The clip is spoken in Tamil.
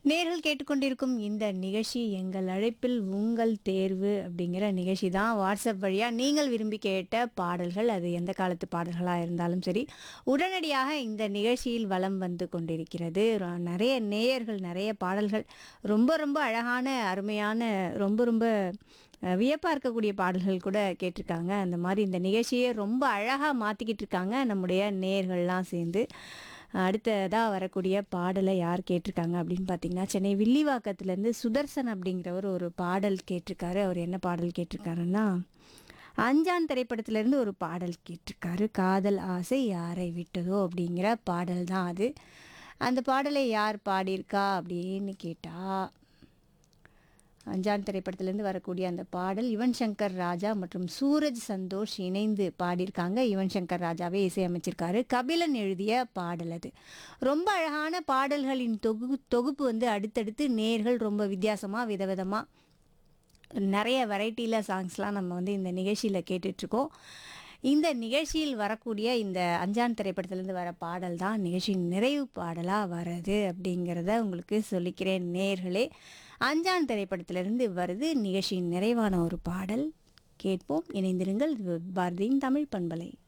நேர்கள் கேட்டுக்கொண்டிருக்கும் இந்த நிகழ்ச்சி எங்கள் அழைப்பில் உங்கள் தேர்வு அப்படிங்கிற நிகழ்ச்சி தான் வாட்ஸ்அப் வழியாக நீங்கள் விரும்பி கேட்ட பாடல்கள் அது எந்த காலத்து பாடல்களாக இருந்தாலும் சரி உடனடியாக இந்த நிகழ்ச்சியில் வலம் வந்து கொண்டிருக்கிறது ரொ- நிறைய நேயர்கள் நிறைய பாடல்கள் ரொம்ப ரொம்ப அழகான அருமையான ரொம்ப ரொம்ப அஹ், வியப்பா இருக்கக்கூடிய பாடல்கள் கூட கேட்டிருக்காங்க அந்த மாதிரி இந்த நிகழ்ச்சியை ரொம்ப அழகாக மாற்றிக்கிட்டு இருக்காங்க நம்முடைய நேயர்கள்லாம் சேர்ந்து அடுத்ததாக வரக்கூடிய பாடலை யார் கேட்டிருக்காங்க அப்படின்னு பார்த்தீங்கன்னா சென்னை வில்லிவாக்கத்துலேருந்து சுதர்சன் அப்படிங்கிறவர் ஒரு பாடல் கேட்டிருக்காரு அவர் என்ன பாடல் கேட்டிருக்காருன்னா அஞ்சான் திரைப்படத்திலேருந்து ஒரு பாடல் கேட்டிருக்காரு காதல் ஆசை யாரை விட்டதோ அப்படிங்கிற பாடல் தான் அது அந்த பாடலை யார் பாடியிருக்கா அப்படின்னு கேட்டால் அஞ்சான் திரைப்படத்திலேருந்து வரக்கூடிய அந்த பாடல் யுவன் சங்கர் ராஜா மற்றும் சூரஜ் சந்தோஷ் இணைந்து பாடியிருக்காங்க யுவன் சங்கர் ராஜாவே இசையமைச்சிருக்காரு கபிலன் எழுதிய பாடல் அது ரொம்ப அழகான பாடல்களின் தொகு தொகுப்பு வந்து அடுத்தடுத்து நேர்கள் ரொம்ப வித்தியாசமாக விதவிதமாக நிறைய வெரைட்டியில் சாங்ஸ்லாம் நம்ம வந்து இந்த நிகழ்ச்சியில் கேட்டுட்ருக்கோம் இந்த நிகழ்ச்சியில் வரக்கூடிய இந்த அஞ்சான் திரைப்படத்திலேருந்து வர பாடல் தான் நிகழ்ச்சியின் நிறைவு பாடலாக வருது அப்படிங்கிறத உங்களுக்கு சொல்லிக்கிறேன் நேர்களே அஞ்சான் திரைப்படத்திலிருந்து வருது நிகழ்ச்சியின் நிறைவான ஒரு பாடல் கேட்போம் இணைந்திருங்கள் இது பாரதியின் தமிழ் பண்பலை